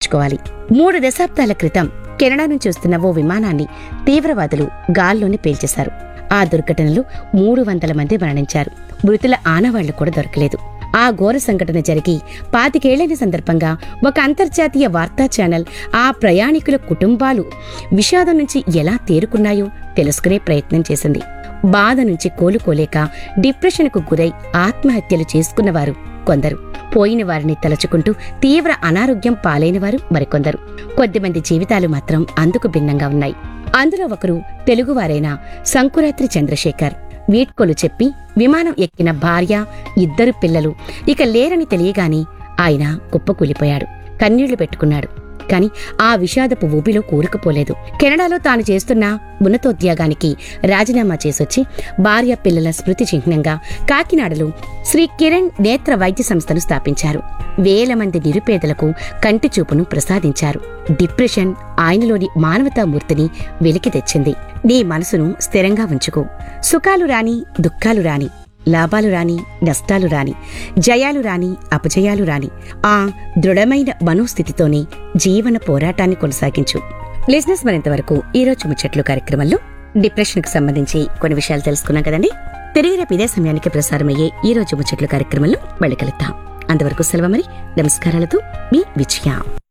తప్పించుకోవాలి మూడు దశాబ్దాల క్రితం కెనడా నుంచి వస్తున్న ఓ విమానాన్ని తీవ్రవాదులు గాల్లోనే పేల్చేశారు ఆ దుర్ఘటనలో మూడు వందల మంది మరణించారు మృతుల ఆనవాళ్లు కూడా దొరకలేదు ఆ ఘోర సంఘటన జరిగి పాతికేళ్లైన సందర్భంగా ఒక అంతర్జాతీయ వార్తా ఛానల్ ఆ ప్రయాణికుల కుటుంబాలు విషాదం నుంచి ఎలా తేరుకున్నాయో తెలుసుకునే ప్రయత్నం చేసింది బాధ నుంచి కోలుకోలేక డిప్రెషన్కు గురై ఆత్మహత్యలు చేసుకున్నవారు కొందరు పోయిన వారిని తలుచుకుంటూ తీవ్ర అనారోగ్యం పాలైన వారు మరికొందరు కొద్దిమంది జీవితాలు మాత్రం అందుకు భిన్నంగా ఉన్నాయి అందులో ఒకరు తెలుగువారైన సంకురాత్రి చంద్రశేఖర్ వీడ్కోలు చెప్పి విమానం ఎక్కిన భార్య ఇద్దరు పిల్లలు ఇక లేరని తెలియగాని ఆయన కుప్పకూలిపోయాడు కన్నీళ్లు పెట్టుకున్నాడు కాని ఆ విషాదపు ఊబిలో కూరుకుపోలేదు కెనడాలో తాను చేస్తున్న ఉన్నతోద్యోగానికి రాజీనామా చేసొచ్చి భార్య పిల్లల స్మృతి చిహ్నంగా కాకినాడలో శ్రీ కిరణ్ నేత్ర వైద్య సంస్థను స్థాపించారు వేల మంది నిరుపేదలకు కంటి చూపును ప్రసాదించారు డిప్రెషన్ ఆయనలోని మానవతామూర్తిని వెలికి తెచ్చింది నీ మనసును స్థిరంగా ఉంచుకో సుఖాలు రాని దుఃఖాలు రాని లాభాలు రాని నష్టాలు రాని జయాలు రాని అపజయాలు రాని ఆ దృఢమైన మనోస్థితితోనే జీవన పోరాటాన్ని కొనసాగించు లిజినెస్ మరింతవరకు ఈ రోజు ముచ్చట్లు కార్యక్రమంలో డిప్రెషన్ కు సంబంధించి కొన్ని విషయాలు తెలుసుకున్నాం కదండి తిరిగి రేపు ఇదే సమయానికి ప్రసారమయ్యే ఈ రోజు ముచ్చట్లు కార్యక్రమంలో మళ్ళీ కలుద్దాం అంతవరకు సెలవు మరి నమస్కారాలతో మీ విజయ